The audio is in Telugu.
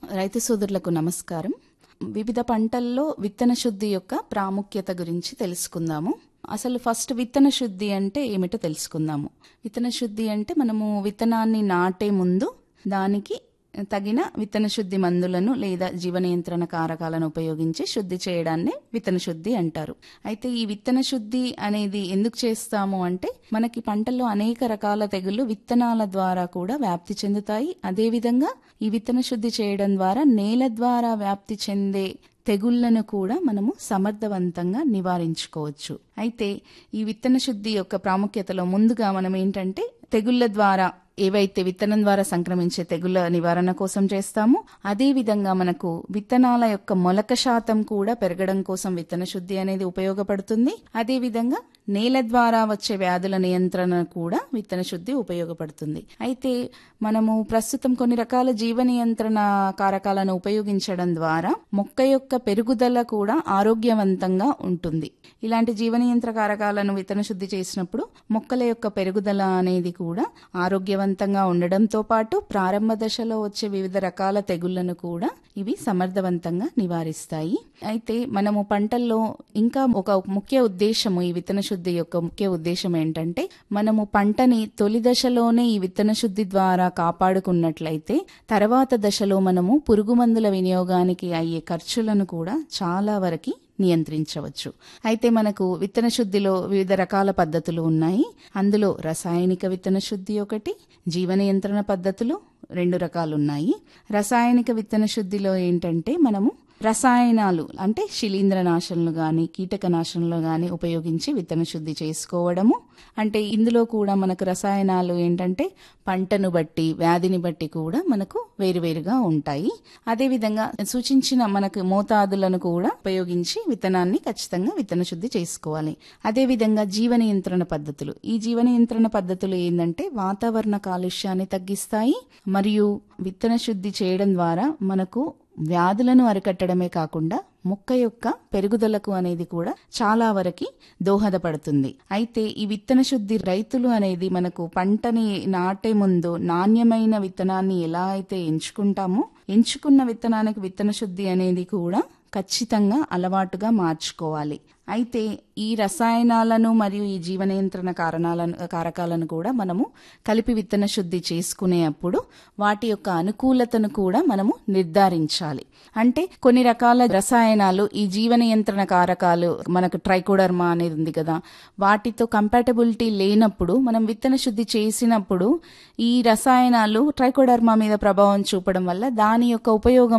రైతు సోదరులకు నమస్కారం వివిధ పంటల్లో విత్తన శుద్ధి యొక్క ప్రాముఖ్యత గురించి తెలుసుకుందాము అసలు ఫస్ట్ విత్తన శుద్ధి అంటే ఏమిటో తెలుసుకుందాము విత్తన శుద్ధి అంటే మనము విత్తనాన్ని నాటే ముందు దానికి తగిన విత్తన శుద్ధి మందులను లేదా జీవ నియంత్రణ కారకాలను ఉపయోగించి శుద్ధి చేయడాన్ని విత్తన శుద్ధి అంటారు అయితే ఈ విత్తన శుద్ధి అనేది ఎందుకు చేస్తాము అంటే మనకి పంటల్లో అనేక రకాల తెగుళ్లు విత్తనాల ద్వారా కూడా వ్యాప్తి చెందుతాయి అదేవిధంగా ఈ విత్తన శుద్ధి చేయడం ద్వారా నేల ద్వారా వ్యాప్తి చెందే తెగుళ్లను కూడా మనము సమర్థవంతంగా నివారించుకోవచ్చు అయితే ఈ విత్తన శుద్ధి యొక్క ప్రాముఖ్యతలో ముందుగా మనం ఏంటంటే తెగుళ్ల ద్వారా ఏవైతే విత్తనం ద్వారా సంక్రమించే తెగుళ్ల నివారణ కోసం చేస్తామో అదే విధంగా మనకు విత్తనాల యొక్క మొలక శాతం కూడా పెరగడం కోసం విత్తన శుద్ధి అనేది ఉపయోగపడుతుంది అదే విధంగా నేల ద్వారా వచ్చే వ్యాధుల నియంత్రణ కూడా విత్తన శుద్ధి ఉపయోగపడుతుంది అయితే మనము ప్రస్తుతం కొన్ని రకాల జీవ నియంత్రణ కారకాలను ఉపయోగించడం ద్వారా మొక్క యొక్క పెరుగుదల కూడా ఆరోగ్యవంతంగా ఉంటుంది ఇలాంటి జీవ నియంత్రణ కారకాలను విత్తన శుద్ధి చేసినప్పుడు మొక్కల యొక్క పెరుగుదల అనేది కూడా ఆరోగ్యవంతంగా ఉండడంతో పాటు ప్రారంభ దశలో వచ్చే వివిధ రకాల తెగుళ్లను కూడా ఇవి సమర్థవంతంగా నివారిస్తాయి అయితే మనము పంటల్లో ఇంకా ఒక ముఖ్య ఉద్దేశము ఈ విత్తన శుద్ధి యొక్క ముఖ్య ఉద్దేశం ఏంటంటే మనము పంటని తొలి దశలోనే ఈ విత్తన శుద్ధి ద్వారా కాపాడుకున్నట్లయితే తర్వాత దశలో మనము పురుగు మందుల వినియోగానికి అయ్యే ఖర్చులను కూడా చాలా వరకు నియంత్రించవచ్చు అయితే మనకు విత్తన శుద్ధిలో వివిధ రకాల పద్ధతులు ఉన్నాయి అందులో రసాయనిక విత్తన శుద్ధి ఒకటి జీవ నియంత్రణ పద్ధతులు రెండు రకాలు ఉన్నాయి రసాయనిక విత్తన శుద్ధిలో ఏంటంటే మనము రసాయనాలు అంటే శిలీంద్రనాశనలు గాని కీటకనాశనలు గాని ఉపయోగించి విత్తన శుద్ధి చేసుకోవడము అంటే ఇందులో కూడా మనకు రసాయనాలు ఏంటంటే పంటను బట్టి వ్యాధిని బట్టి కూడా మనకు వేరువేరుగా ఉంటాయి అదేవిధంగా సూచించిన మనకు మోతాదులను కూడా ఉపయోగించి విత్తనాన్ని ఖచ్చితంగా విత్తన శుద్ధి చేసుకోవాలి అదేవిధంగా జీవ నియంత్రణ పద్ధతులు ఈ జీవ నియంత్రణ పద్ధతులు ఏంటంటే వాతావరణ కాలుష్యాన్ని తగ్గిస్తాయి మరియు విత్తన శుద్ధి చేయడం ద్వారా మనకు వ్యాధులను అరికట్టడమే కాకుండా మొక్క యొక్క పెరుగుదలకు అనేది కూడా చాలా వరకు దోహదపడుతుంది అయితే ఈ విత్తన శుద్ధి రైతులు అనేది మనకు పంటని నాటే ముందు నాణ్యమైన విత్తనాన్ని ఎలా అయితే ఎంచుకుంటామో ఎంచుకున్న విత్తనానికి విత్తన శుద్ధి అనేది కూడా ఖచ్చితంగా అలవాటుగా మార్చుకోవాలి అయితే ఈ రసాయనాలను మరియు ఈ జీవ నియంత్రణ కారణాలను కారకాలను కూడా మనము కలిపి విత్తన శుద్ధి చేసుకునే అప్పుడు వాటి యొక్క అనుకూలతను కూడా మనము నిర్ధారించాలి అంటే కొన్ని రకాల రసాయనాలు ఈ జీవ నియంత్రణ కారకాలు మనకు ట్రైకోడర్మా అనేది ఉంది కదా వాటితో కంపాటబిలిటీ లేనప్పుడు మనం విత్తన శుద్ధి చేసినప్పుడు ఈ రసాయనాలు ట్రైకోడర్మా మీద ప్రభావం చూపడం వల్ల దాని యొక్క ఉపయోగం